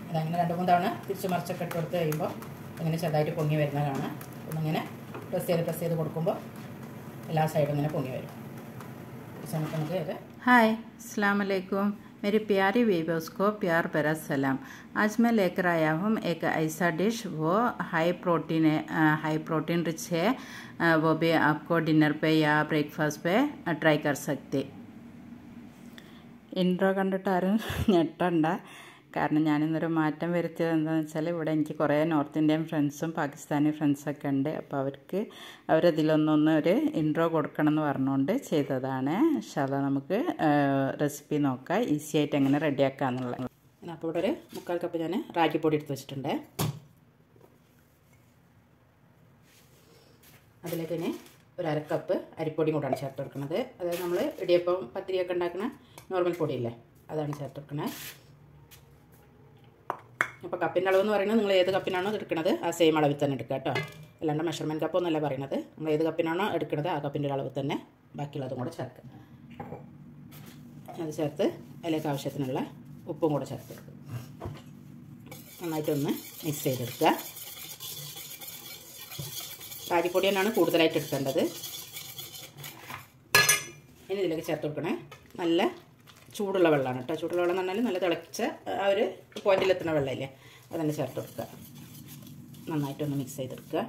അതങ്ങനെ രണ്ട് മൂന്ന് തവണ തിരിച്ച് മറിച്ചൊക്കെ ഇട്ട് കൊടുത്ത് കഴിയുമ്പോൾ ഇങ്ങനെ ചെറുതായിട്ട് പൊങ്ങി വരുന്ന കാണാം ഒന്നിങ്ങനെ പ്രസ് ചെയ്ത് പ്രസ് ചെയ്ത് കൊടുക്കുമ്പോൾ എല്ലാ സൈഡും ഇങ്ങനെ പൊങ്ങി വരും ഈ സമയത്ത് നമുക്ക് ഇത് हाय अस्सलाम वालेकुम मेरी प्यारी वीवर्स को प्यार भरा सलाम आज मैं लेकर आया हूँ एक ऐसा डिश वो हाई प्रोटीन है अ, हाई प्रोटीन रिच है अ, वो भी आपको डिनर पे या ब्रेकफास्ट पे अ, ट्राई कर सकते ഇൻട്രോ കണ്ടിട്ട് ആരും ഞെട്ടണ്ട കാരണം ഞാനിന്നൊരു മാറ്റം വരുത്തിയത് എന്താണെന്ന് വെച്ചാൽ ഇവിടെ എനിക്ക് കുറേ നോർത്ത് ഇന്ത്യൻ ഫ്രണ്ട്സും പാകിസ്ഥാനി ഫ്രണ്ട്സൊക്കെ ഉണ്ട് അപ്പോൾ അവർക്ക് അവരതിലൊന്നൊന്ന് ഒരു ഇൻട്രോ കൊടുക്കണം എന്ന് പറഞ്ഞുകൊണ്ട് ചെയ്തതാണ് ഇൻഷാല്ല നമുക്ക് റെസിപ്പി നോക്കാം ഈസി ആയിട്ട് എങ്ങനെ റെഡിയാക്കാമെന്നുള്ളത് ഞാൻ അപ്പോൾ ഇവിടെ ഒരു മുക്കാൽ കപ്പ് ഞാൻ റാഗിപ്പൊടി എടുത്ത് വെച്ചിട്ടുണ്ട് അതിലേക്ക് ഇനി ഒരു അര കപ്പ് അരിപ്പൊടിയും കൂടാണ് ചേർത്ത് കൊടുക്കുന്നത് അതായത് നമ്മൾ ഇടിയപ്പം പത്തിരിയൊക്കെ ഉണ്ടാക്കുന്ന നോർമൽ പൊടിയില്ലേ അതാണ് ചേർത്ത് കൊടുക്കുന്നത് അപ്പോൾ കപ്പിൻ്റെ അളവ് എന്ന് പറയുന്നത് നിങ്ങൾ ഏത് കപ്പിനാണോ എടുക്കുന്നത് ആ സെയിം അളവിൽ തന്നെ എടുക്കുക കേട്ടോ അല്ലാണ്ട് മെഷർമെൻറ്റ് കപ്പ് ഒന്നല്ല പറയുന്നത് നമ്മൾ ഏത് കപ്പിനാണോ എടുക്കുന്നത് ആ കപ്പിൻ്റെ അളവ് തന്നെ ബാക്കിയുള്ളതും കൂടെ ചേർക്കുക അത് ചേർത്ത് അതിലേക്ക് ആവശ്യത്തിനുള്ള ഉപ്പും കൂടെ ചേർത്ത് കൊടുക്കുക നന്നായിട്ടൊന്ന് മിക്സ് ചെയ്തെടുക്കുക കാരിപ്പൊടി തന്നെയാണ് കൂടുതലായിട്ട് എടുക്കേണ്ടത് ഇനി ഇതിലേക്ക് ചേർത്ത് കൊടുക്കണേ നല്ല ചൂടുള്ള വെള്ളമാണ് കേട്ടോ ചൂടുള്ള വെള്ളം എന്ന് പറഞ്ഞാൽ നല്ല തിളച്ച ആ ഒരു പോയിന്റിലെത്തുന്ന വെള്ളമില്ലേ അതന്നെ ചേർത്ത് കൊടുക്കുക നന്നായിട്ടൊന്ന് മിക്സ് ചെയ്തെടുക്കുക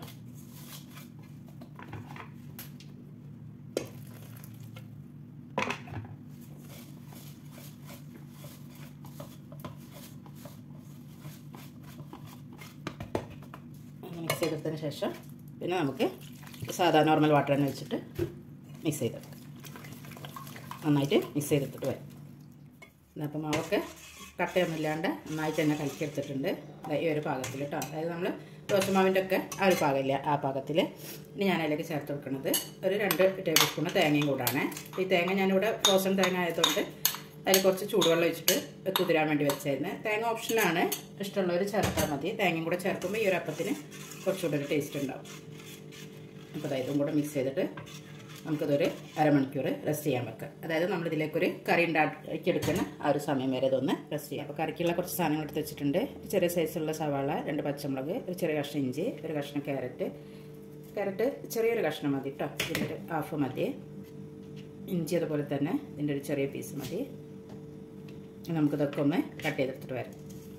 ഒന്ന് മിക്സ് ചെയ്തെടുത്തതിന് ശേഷം പിന്നെ നമുക്ക് സാധാ നോർമൽ വാട്ടർ തന്നെ വെച്ചിട്ട് മിക്സ് ചെയ്തെടുക്കാം നന്നായിട്ട് മിക്സ് ചെയ്തെടുത്തിട്ട് വരും അപ്പോൾ മാവൊക്കെ കട്ടയൊന്നുമില്ലാണ്ട് നന്നായിട്ട് തന്നെ കലക്കിയെടുത്തിട്ടുണ്ട് ഈ ഒരു പാകത്തിൽ കേട്ടോ അതായത് നമ്മൾ ദോശമാവിൻ്റെ ഒക്കെ ആ ഒരു പാകമില്ല ആ പാകത്തിൽ ഇനി ഞാൻ അതിലേക്ക് ചേർത്ത് കൊടുക്കുന്നത് ഒരു രണ്ട് ടേബിൾ സ്പൂൺ തേങ്ങയും കൂടാണ് ഈ തേങ്ങ ഞാനിവിടെ ഫ്രോസൺ തേങ്ങ ആയതുകൊണ്ട് അതിൽ കുറച്ച് ചൂടുവെള്ളം ഒഴിച്ചിട്ട് കുതിരാൻ വേണ്ടി വെച്ചായിരുന്നു തേങ്ങ ഓപ്ഷനാണ് ഇഷ്ടമുള്ളവർ ചേർത്താൽ മതി തേങ്ങയും കൂടെ ചേർക്കുമ്പോൾ ഈ ഒരു അപ്പത്തിന് കുറച്ചുകൂടെ ഒരു ടേസ്റ്റ് ഉണ്ടാവും അപ്പോൾ അതായത് ഇതും കൂടെ മിക്സ് ചെയ്തിട്ട് നമുക്കിതൊരു അരമണിക്കൂർ റെസ്റ്റ് ചെയ്യാൻ വെക്കാം അതായത് നമ്മൾ ഇതിലേക്കൊരു കറി ഉണ്ടാക്കിയെടുക്കുന്ന ആ ഒരു സമയം വരെ ഇതൊന്ന് റെസ്റ്റ് ചെയ്യാം അപ്പോൾ കറിക്കുള്ള കുറച്ച് സാധനങ്ങൾ എടുത്ത് വെച്ചിട്ടുണ്ട് ചെറിയ സൈസുള്ള സവാള രണ്ട് പച്ചമുളക് ഒരു ചെറിയ കഷ്ണം ഇഞ്ചി ഒരു കഷ്ണം ക്യാരറ്റ് ക്യാരറ്റ് ചെറിയൊരു കഷ്ണം മതി കേട്ടോ ഇതിൻ്റെ ഒരു ഹാഫ് മതി ഇഞ്ചി അതുപോലെ തന്നെ ഇതിൻ്റെ ഒരു ചെറിയ പീസ് മതി നമുക്കിതൊക്കെ ഒന്ന് കട്ട് ചെയ്തെടുത്തിട്ട് വരാം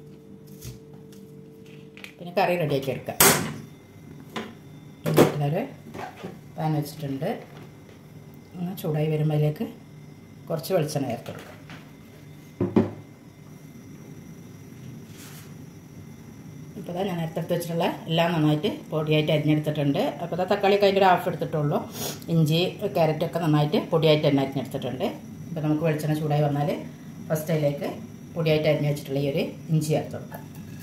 പിന്നെ കറി റെഡിയാക്കി എടുക്കാം ഒരു പാൻ വെച്ചിട്ടുണ്ട് ഒന്ന് ചൂടായി വരുമ്പോൾ അതിലേക്ക് കുറച്ച് വെളിച്ചെണ്ണ ചേർത്ത് കൊടുക്കാം ഇപ്പോൾ ഇതാ ഞാൻ നേരത്തെ എടുത്ത് വെച്ചിട്ടുള്ള എല്ലാം നന്നായിട്ട് പൊടിയായിട്ട് അരിഞ്ഞെടുത്തിട്ടുണ്ട് അപ്പോൾ ഇതാ തക്കാളിയൊക്കെ അതിൻ്റെ ഒരു ഹാഫ് എടുത്തിട്ടുള്ളൂ ഇഞ്ചി ക്യാരറ്റൊക്കെ നന്നായിട്ട് പൊടിയായിട്ട് തന്നെ അരിഞ്ഞെടുത്തിട്ടുണ്ട് അപ്പോൾ നമുക്ക് വെളിച്ചെണ്ണ ചൂടായി വന്നാൽ ഫസ്റ്റ് അതിലേക്ക് പൊടിയായിട്ട് അരിഞ്ഞ് വെച്ചിട്ടുള്ള ഈ ഒരു ഇഞ്ചി ചേർത്ത് കൊടുക്കാം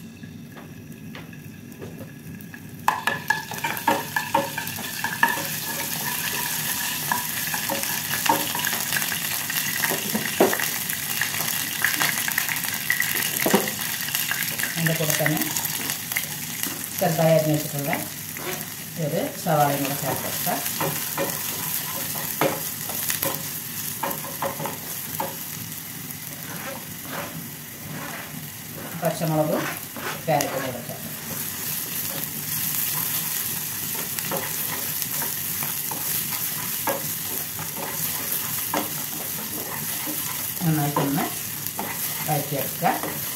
അതിൻ്റെ കൂടെ തന്നെ ചെറുതായി അരിഞ്ഞ് വെച്ചിട്ടുള്ള ഒരു സവാളയും കൂടെ ചേർത്ത് കൊടുക്കാം പച്ചമുളകും ക്യാരറ്റും കൂടെ ചേർത്ത് നന്നായിട്ടൊന്ന് വഴറ്റിയെടുക്കുക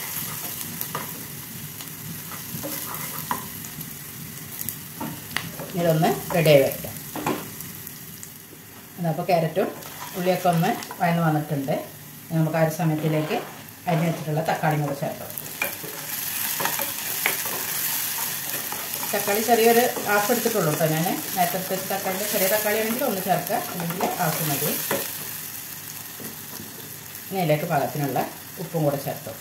ഇതൊന്ന് റെഡിയായി വയ്ക്കാം അതപ്പോൾ ക്യാരറ്റും ഉള്ളിയൊക്കെ ഒന്ന് വഴന്ന് വന്നിട്ടുണ്ട് നമുക്ക് ആ ഒരു സമയത്തിലേക്ക് അരിഞ്ഞ് വെച്ചിട്ടുള്ള തക്കാളിയും കൂടെ ചേർക്കാം തക്കാളി ചെറിയൊരു ഹാഫ് എടുത്തിട്ടുള്ളൂ കേട്ടോ ഞാൻ നേരത്തെ എടുത്ത തക്കാളി ചെറിയ തക്കാളി ആണെങ്കിൽ ഒന്ന് ചേർക്കുക അല്ലെങ്കിൽ ഹാഫ് മതി ഇനി അതിലേക്ക് പാകത്തിനുള്ള ഉപ്പും കൂടെ ചേർത്തു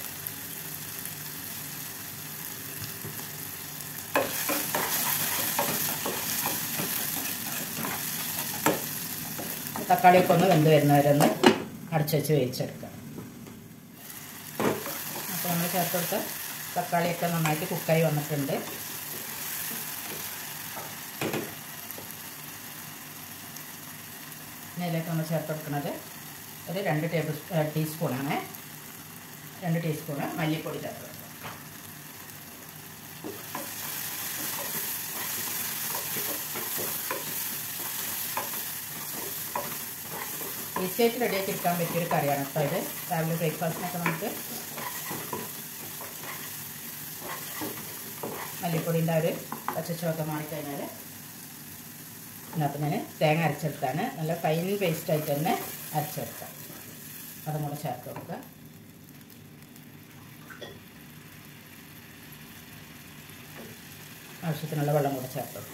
തക്കാളിയൊക്കെ ഒന്ന് വെന്ത് വരുന്നവരൊന്ന് അടച്ചു വെച്ച് വേവിച്ചെടുക്കുക അപ്പോൾ നമ്മൾ ചേർത്ത് കൊടുത്ത തക്കാളിയൊക്കെ നന്നായിട്ട് കുക്കായി വന്നിട്ടുണ്ട് ഇനി ഇതിലേക്ക് നമ്മൾ ചേർത്ത് കൊടുക്കുന്നത് ഒരു രണ്ട് ടേബിൾ ടീസ്പൂണാണ് രണ്ട് ടീസ്പൂണ് മല്ലിപ്പൊടി ചേർത്ത് കൊടുക്കുക ഈസി ആയിട്ട് റെഡിയാക്കി എടുക്കാൻ പറ്റിയൊരു കറിയാണ് കേട്ടോ ഇത് രാവിലെ ബ്രേക്ക്ഫാസ്റ്റിനൊക്കെ നമുക്ക് മല്ലിപ്പൊടിൻ്റെ ഒരു പച്ചച്ചുവൊക്കെ മാറിക്കഴിഞ്ഞാൽ അതിനകത്ത് ഞാൻ തേങ്ങ അരച്ചെടുത്താണ് നല്ല ഫൈൻ പേസ്റ്റായിട്ട് തന്നെ അരച്ചെടുക്കാം അതും കൂടെ ചേർത്ത് കൊടുക്കുക ആവശ്യത്തിനുള്ള വെള്ളം കൂടെ ചേർത്ത് കൊടുക്കുക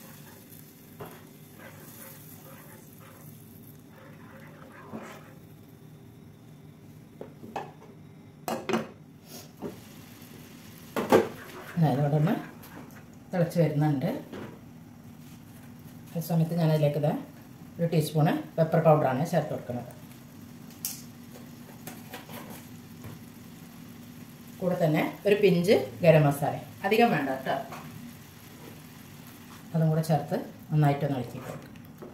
അതായത് ഇവിടെ ഒന്ന് തിളച്ച് വരുന്നുണ്ട് ആ സമയത്ത് ഞാൻ അതിലേക്ക് ഇതാ ഒരു ടീസ്പൂണ് പെപ്പർ പൗഡറാണ് ചേർത്ത് കൊടുക്കുന്നത് കൂടെ തന്നെ ഒരു പിഞ്ച് ഗരം മസാല അധികം വേണ്ട കേട്ടോ അതും കൂടെ ചേർത്ത് നന്നായിട്ടൊന്ന് ഒഴുക്കി കൊടുക്കും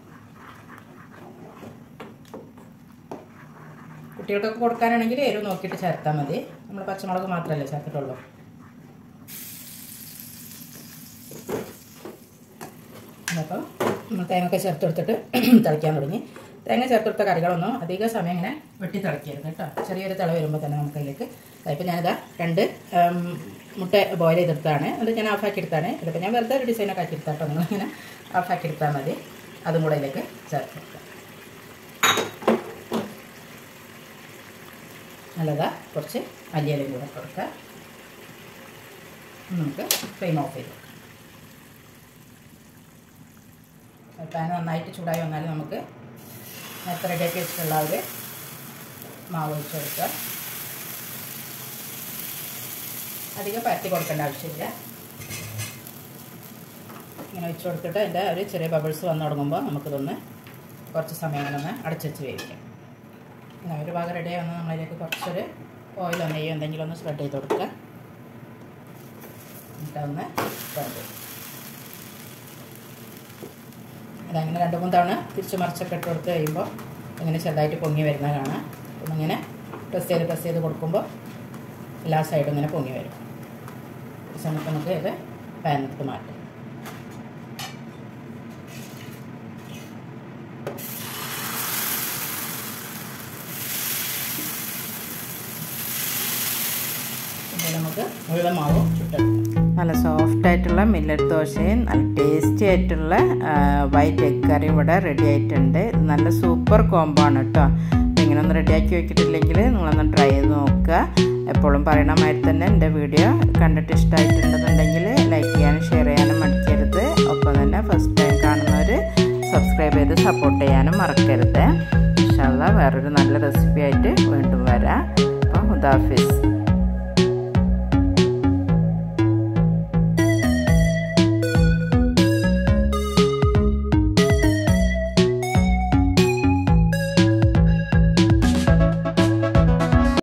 കുട്ടികൾക്കൊക്കെ കൊടുക്കാനാണെങ്കിൽ എരിവ് നോക്കിയിട്ട് ചേർത്താൽ മതി നമ്മൾ പച്ചമുളക് മാത്രമല്ലേ ചേർത്തിട്ടുള്ളൂ അപ്പോൾ നമ്മൾ തേങ്ങയൊക്കെ ചേർത്ത് കൊടുത്തിട്ട് തിളയ്ക്കാൻ തുടങ്ങി തേങ്ങ ചേർത്ത് കൊടുത്ത കറികളൊന്നും അധിക സമയം ഇങ്ങനെ വെട്ടി തിളക്കരുത് കേട്ടോ ചെറിയൊരു തിള വരുമ്പോൾ തന്നെ നമുക്ക് അതിലേക്ക് ഇപ്പം ഞാനിതാ രണ്ട് മുട്ട ബോയിൽ ചെയ്തെടുത്താണ് അത് ഞാൻ ഓഫാക്കി എടുത്താണ് ഇതിപ്പോൾ ഞാൻ വെറുതെ ഒരു ഡിസൈനൊക്കെ ആക്കി എടുത്താട്ടോ നിങ്ങളിങ്ങനെ ഓഫാക്കി എടുത്താൽ മതി അതും കൂടെ ഇതിലേക്ക് ചേർത്ത് കൊടുക്കാം നല്ലതാ കുറച്ച് മല്ലിയിലയും കൂടെ കൊടുക്കുക നമുക്ക് ഫ്ലെയിം ഓഫ് ചെയ്ത് പാൻ നന്നായിട്ട് ചൂടായി വന്നാൽ നമുക്ക് നേരത്തെ റെഡിയാക്കി വെച്ചിട്ടുള്ള ഒരു മാവ് ഒഴിച്ച് കൊടുക്കുക അധികം പരത്തി കൊടുക്കേണ്ട ആവശ്യമില്ല ഇങ്ങനെ വെച്ച് കൊടുത്തിട്ട് അതിൻ്റെ ഒരു ചെറിയ ബബിൾസ് വന്നു തുടങ്ങുമ്പോൾ നമുക്കിതൊന്ന് കുറച്ച് സമയം ഇങ്ങനെ ഒന്ന് അടച്ചു വെച്ച് വേവിക്കാം ഇങ്ങനെ ഒരു ഭാഗം റെഡി ആവുന്ന നമ്മളിലേക്ക് കുറച്ചൊരു ഓയിലോ നെയ്യോ എന്തെങ്കിലും ഒന്ന് സ്പ്രെഡ് ചെയ്ത് കൊടുക്കുക എന്നിട്ടൊന്ന് സ്പ്രെഡ് അതങ്ങനെ രണ്ട് മൂന്ന് തവണ തിരിച്ച് മറിച്ചൊക്കെ ഇട്ട് കൊടുത്ത് കഴിയുമ്പോൾ ഇങ്ങനെ ചെറുതായിട്ട് പൊങ്ങി വരുന്ന കാണാം അപ്പം ഇങ്ങനെ പ്രസ് ചെയ്ത് പ്രസ് ചെയ്ത് കൊടുക്കുമ്പോൾ എല്ലാ സൈഡും ഇങ്ങനെ പൊങ്ങി വരും ഈ സമയത്ത് നമുക്ക് ഇത് പാനത്ത് മാറ്റാം പിന്നെ നമുക്ക് മുഴുവൻ മാവും ചുട്ടെടുക്കാം നല്ല സോഫ്റ്റ് ആയിട്ടുള്ള മില്ലറ്റ് ദോശയും നല്ല ടേസ്റ്റി ആയിട്ടുള്ള വൈറ്റ് എഗ് കറി ഇവിടെ റെഡി ആയിട്ടുണ്ട് ഇത് നല്ല സൂപ്പർ കോംബോ ആണ് കേട്ടോ അപ്പോൾ ഇങ്ങനെ ഒന്ന് റെഡിയാക്കി വെക്കിട്ടില്ലെങ്കിൽ നിങ്ങളൊന്ന് ട്രൈ ചെയ്ത് നോക്കുക എപ്പോഴും പറയണ മാതിരി തന്നെ എൻ്റെ വീഡിയോ കണ്ടിട്ട് ഇഷ്ടമായിട്ടുണ്ടെന്നുണ്ടെങ്കിൽ ലൈക്ക് ചെയ്യാനും ഷെയർ ചെയ്യാനും മടിക്കരുത് ഒപ്പം തന്നെ ഫസ്റ്റ് ടൈം കാണുന്നവർ സബ്സ്ക്രൈബ് ചെയ്ത് സപ്പോർട്ട് ചെയ്യാനും മറക്കരുത് ഇൻഷാല്ല വേറൊരു നല്ല റെസിപ്പി ആയിട്ട് വീണ്ടും വരാം അപ്പോൾ ഹുദാഫിസ്